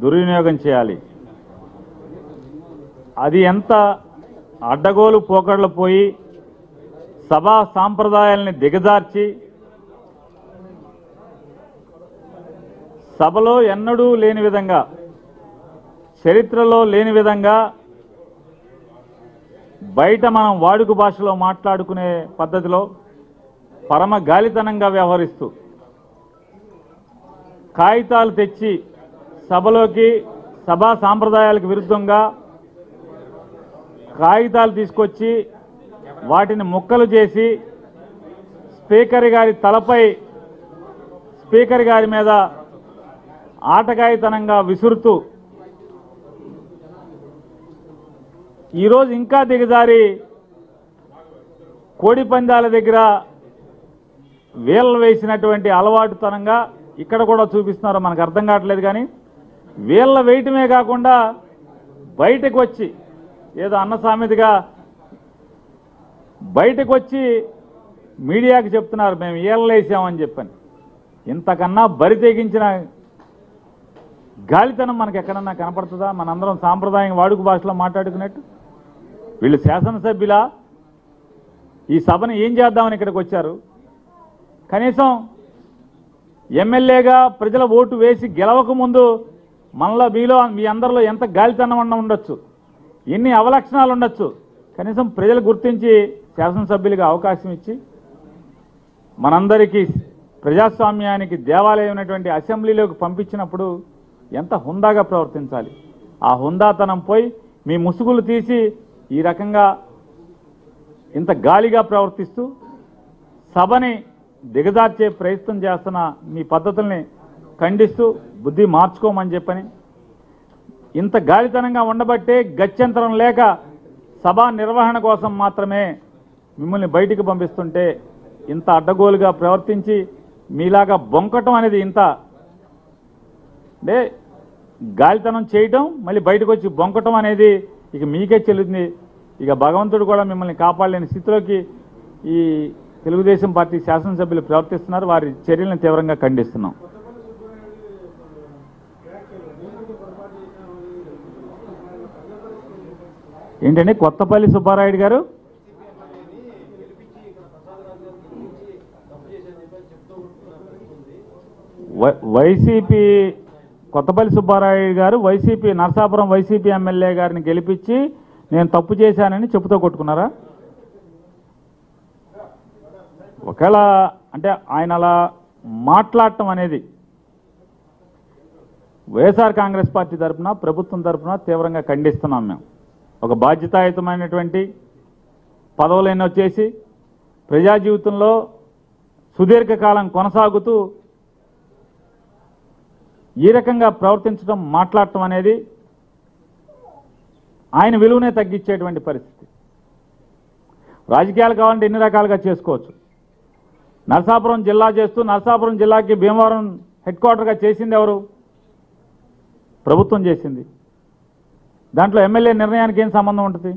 దుర్వినియోగం చేయాలి అది ఎంత అడ్డగోలు పోకడలు పోయి సభా సాంప్రదాయాల్ని దిగజార్చి సభలో ఎన్నడూ లేని విధంగా చరిత్రలో లేని విధంగా బయట మనం వాడుక భాషలో మాట్లాడుకునే పద్ధతిలో పరమ గాలితనంగా వ్యవహరిస్తూ కాగితాలు తెచ్చి సభలోకి సభా సాంప్రదాయాలకు విరుద్ధంగా కాగితాలు తీసుకొచ్చి వాటిని ముక్కలు చేసి స్పీకర్ గారి తలపై స్పీకర్ గారి మీద ఆటగాయితనంగా విసురుతూ ఈరోజు ఇంకా దిగజారి కోడి పందాల దగ్గర వీళ్ళు వేసినటువంటి అలవాటుతనంగా ఇక్కడ కూడా చూపిస్తున్నారు మనకు అర్థం కావట్లేదు కానీ వీళ్ళ వేయటమే కాకుండా బయటకు వచ్చి ఏదో అన్న సామెతగా బయటకు వచ్చి మీడియాకి చెప్తున్నారు మేము ఏళ్ళేసామని చెప్పని ఇంతకన్నా బరి తెగించిన గాలితనం మనకి ఎక్కడన్నా కనపడుతుందా మనందరం సాంప్రదాయం వాడుక భాషలో మాట్లాడుకున్నట్టు వీళ్ళు శాసనసభ్యులా ఈ సభను ఏం చేద్దామని ఇక్కడికి వచ్చారు కనీసం ఎమ్మెల్యేగా ప్రజల ఓటు వేసి గెలవక ముందు మనలో మీలో మీ అందరిలో ఎంత గాలితనం ఉన్న ఉండొచ్చు ఎన్ని అవలక్షణాలు ఉండొచ్చు కనీసం ప్రజలు గుర్తించి శాసనసభ్యులుగా అవకాశం ఇచ్చి మనందరికీ ప్రజాస్వామ్యానికి దేవాలయం అయినటువంటి అసెంబ్లీలోకి పంపించినప్పుడు ఎంత హుందాగా ప్రవర్తించాలి ఆ హుందాతనం పోయి మీ ముసుగులు తీసి ఈ రకంగా ఇంత గాలిగా ప్రవర్తిస్తూ సభని దిగజార్చే ప్రయత్నం చేస్తున్న మీ పద్ధతుల్ని ఖండిస్తూ బుద్ధి మార్చుకోమని చెప్పని ఇంత గాలితనంగా ఉండబట్టే గత్యంతరం లేక సభా నిర్వహణ కోసం మాత్రమే మిమ్మల్ని బయటికి పంపిస్తుంటే ఇంత అడ్డగోలుగా ప్రవర్తించి మీలాగా బొంకటం అనేది ఇంత అంటే గాలితనం చేయటం మళ్ళీ బయటకు వచ్చి బొంకటం అనేది ఇక మీకే చెల్లుతుంది ఇక భగవంతుడు కూడా మిమ్మల్ని కాపాడలేని స్థితిలోకి ఈ తెలుగుదేశం పార్టీ శాసనసభ్యులు ప్రవర్తిస్తున్నారు వారి చర్యలను తీవ్రంగా ఖండిస్తున్నాం ఏంటండి కొత్తపల్లి సుబ్బారాయుడు గారు వై- వైసీపీ కొత్తపల్లి సుబ్బారాయుడు గారు వైసీపీ నరసాపురం వైసీపీ ఎమ్మెల్యే గారిని గెలిపించి నేను తప్పు చేశానని చెప్పుతో కొట్టుకున్నారా ఒకవేళ అంటే ఆయన అలా మాట్లాడటం అనేది వైఎస్ఆర్ కాంగ్రెస్ పార్టీ తరఫున ప్రభుత్వం తరఫున తీవ్రంగా ఖండిస్తున్నాం మేము ఒక బాధ్యతాయుతమైనటువంటి పదవులైన వచ్చేసి ప్రజా జీవితంలో సుదీర్ఘకాలం కొనసాగుతూ ఈ రకంగా ప్రవర్తించడం మాట్లాడటం అనేది ఆయన విలువనే తగ్గించేటువంటి పరిస్థితి రాజకీయాలు కావాలంటే ఎన్ని రకాలుగా చేసుకోవచ్చు నరసాపురం జిల్లా చేస్తూ నరసాపురం జిల్లాకి భీమవరం హెడ్ క్వార్టర్గా చేసింది ఎవరు ప్రభుత్వం చేసింది దాంట్లో ఎమ్మెల్యే నిర్ణయానికి ఏం సంబంధం ఉంటుంది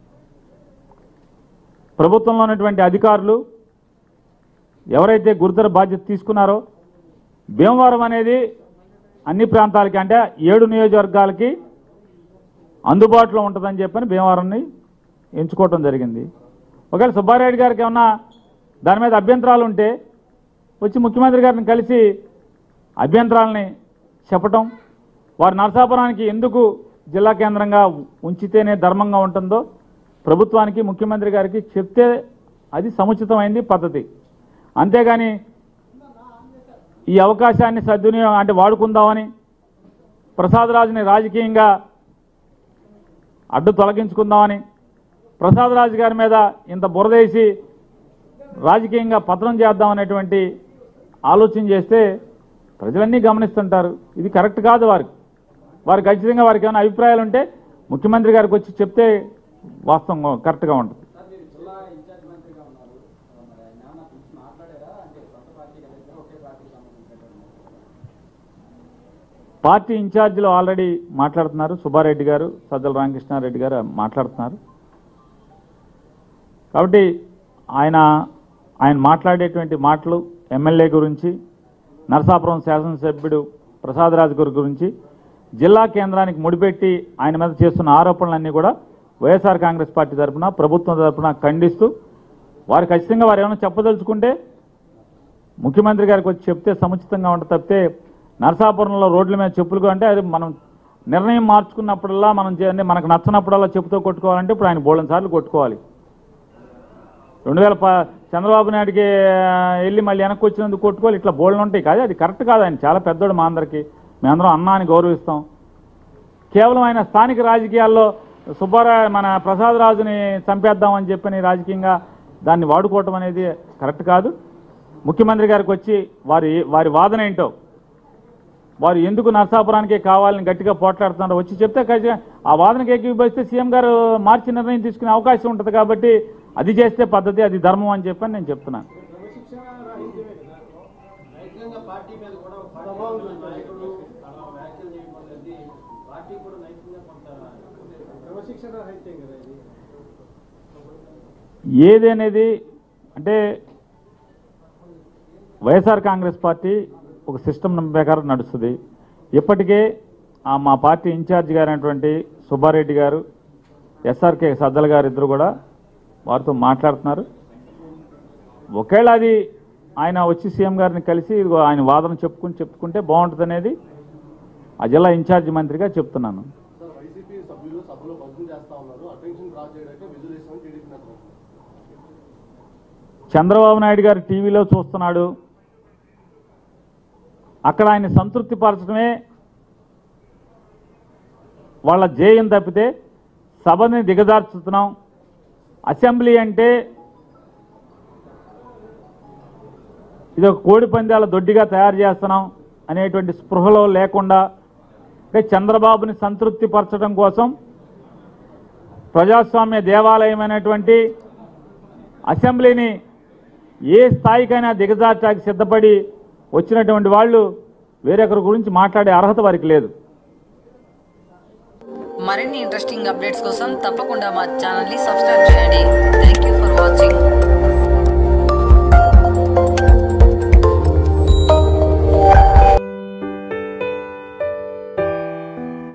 ప్రభుత్వంలో ఉన్నటువంటి అధికారులు ఎవరైతే గురుతర బాధ్యత తీసుకున్నారో భీమవరం అనేది అన్ని ప్రాంతాలకి అంటే ఏడు నియోజకవర్గాలకి అందుబాటులో ఉంటుందని చెప్పని భీమవరంని ఎంచుకోవటం జరిగింది ఒకవేళ సుబ్బారెడ్డి గారికి ఏమన్నా దాని మీద అభ్యంతరాలు ఉంటే వచ్చి ముఖ్యమంత్రి గారిని కలిసి అభ్యంతరాలని చెప్పటం వారి నరసాపురానికి ఎందుకు జిల్లా కేంద్రంగా ఉంచితేనే ధర్మంగా ఉంటుందో ప్రభుత్వానికి ముఖ్యమంత్రి గారికి చెప్తే అది సముచితమైంది పద్ధతి అంతేగాని ఈ అవకాశాన్ని సద్వినియోగం అంటే వాడుకుందామని ప్రసాదరాజుని రాజకీయంగా అడ్డు తొలగించుకుందామని ప్రసాదరాజు గారి మీద ఇంత బురదేసి రాజకీయంగా పతనం చేద్దామనేటువంటి ఆలోచన చేస్తే ప్రజలన్నీ గమనిస్తుంటారు ఇది కరెక్ట్ కాదు వారికి వారు ఖచ్చితంగా వారికి ఏమైనా అభిప్రాయాలు ఉంటే ముఖ్యమంత్రి గారికి వచ్చి చెప్తే వాస్తవం కరెక్ట్గా ఉంటుంది సార్ మీరు జిల్లా ఇన్ఛార్జ్ మంత్రిగా ఉన్నారు ఆ, మరి ఆయన ఏమన్నా పిలిచి మాట్లాడారా అంటే కొత్త పార్టీ కదా ఇద్దరు ఒకే పార్టీకి సంబంధించినటువంటి పార్టీ ఇన్ఛార్జీలు ఆల్రెడీ మాట్లాడుతున్నారు సుబ్బారెడ్డి గారు సజ్జల రామకృష్ణారెడ్డి గారు మాట్లాడుతున్నారు కాబట్టి ఆయన ఆయన మాట్లాడేటువంటి మాటలు ఎమ్మెల్యే గురించి నరసాపురం శాసనసభ్యుడు ప్రసాదరాజు గారి గురించి జిల్లా కేంద్రానికి ముడిపెట్టి ఆయన మీద చేస్తున్న ఆరోపణలన్నీ కూడా వైఎస్ఆర్ కాంగ్రెస్ పార్టీ తరఫున ప్రభుత్వం తరఫున ఖండిస్తూ వారు ఖచ్చితంగా వారు ఏమైనా చెప్పదలుచుకుంటే ముఖ్యమంత్రి గారికి వచ్చి చెప్తే సముచితంగా ఉంటుంది తప్పితే నరసాపురంలో రోడ్ల మీద చెప్పులు అంటే అది మనం నిర్ణయం మార్చుకున్నప్పుడల్లా మనం చే- అంటే మనకు నచ్చనప్పుడల్లా చెప్పుతో కొట్టుకోవాలంటే ఇప్పుడు ఆయన బోళం సార్లు కొట్టుకోవాలి రెండు వేల ప చంద్రబాబు నాయుడికి ఆ, వెళ్ళి మళ్ళీ వెనక్కి వచ్చినందుకు కొట్టుకోవాలి ఇట్లా బోళ్ళు ఉంటాయి కాదు అది కరెక్ట్ కాదు ఆయన చాలా పెద్దోడు మా అందరికీ మేమందరం అన్నా అని గౌరవిస్తాం కేవలం ఆయన స్థానిక రాజకీయాల్లో సుబ్బారావు మన ప్రసాద్ రాజుని చంపేద్దామని చెప్పని రాజకీయంగా దాన్ని వాడుకోవటం అనేది కరెక్ట్ కాదు ముఖ్యమంత్రి గారికి వచ్చి వారి వారి వాదన ఏంటో వారు ఎందుకు నరసాపురానికే కావాలని గట్టిగా పోట్లాడుతున్నారో వచ్చి చెప్తే ఖచ్చితంగా ఆ వాదనకి ఏకీభవిస్తే సీఎం గారు మార్చి నిర్ణయం తీసుకునే అవకాశం ఉంటుంది కాబట్టి అది చేస్తే పద్ధతి అది ధర్మం అని చెప్పని నేను చెప్తున్నాను క్రమశిక్షణ రాహిత్యమే కదా నైతికంగా పార్టీ మీద కూడా ఒక పార్టీ నాయకుడు అలా వ్యాఖ్యలు చేయడం అనేది పార్టీ కూడా నైతికంగా కొంత క్రమశిక్షణ రాహిత్యం కదా ఇది ఏది అనేది అంటే వైఎస్ఆర్ కాంగ్రెస్ పార్టీ ఒక సిస్టమ్ ప్రకారం నడుస్తుంది ఇప్పటికే ఆ మా పార్టీ ఇన్ఛార్జ్ గారైనటువంటి సుబ్బారెడ్డి గారు ఎస్ఆర్కే సజ్జల గారు ఇద్దరు కూడా వారితో మాట్లాడుతున్నారు ఒకవేళ అది ఆయన వచ్చి సీఎం గారిని కలిసి ఇదిగో ఆయన వాదన చెప్పుకుని చెప్పుకుంటే బాగుంటుంది అనేది ఆ జిల్లా ఇన్ఛార్జ్ మంత్రిగా చెప్తున్నాను సార్ వైసీపీ సభ్యులు సభలో భజన చేస్తా ఉన్నారు అటెన్షన్ డ్రా చేయడానికి విజులేషన్ టీడీపీ నేతలు చంద్రబాబు నాయుడు గారు టీవీలో చూస్తున్నాడు అక్కడ ఆయన సంతృప్తి పరచడమే వాళ్ళ జేయం తప్పితే సభని దిగజార్చుతున్నాం అసెంబ్లీ అంటే ఇది ఒక కోడి పందాల దొడ్డిగా తయారు చేస్తున్నాం అనేటువంటి స్పృహలో లేకుండా అంటే చంద్రబాబుని సంతృప్తి పరచడం కోసం ప్రజాస్వామ్య దేవాలయమైనటువంటి అసెంబ్లీని ఏ స్థాయికైనా దిగజార్చాకి సిద్ధపడి వచ్చినటువంటి వాళ్ళు వేరొకరి గురించి మాట్లాడే అర్హత వారికి లేదు మరిన్ని ఇంట్రెస్టింగ్ అప్డేట్స్ కోసం తప్పకుండా మా ఛానల్ని సబ్స్క్రైబ్ చేయండి థ్యాంక్ యూ ఫర్ వాచింగ్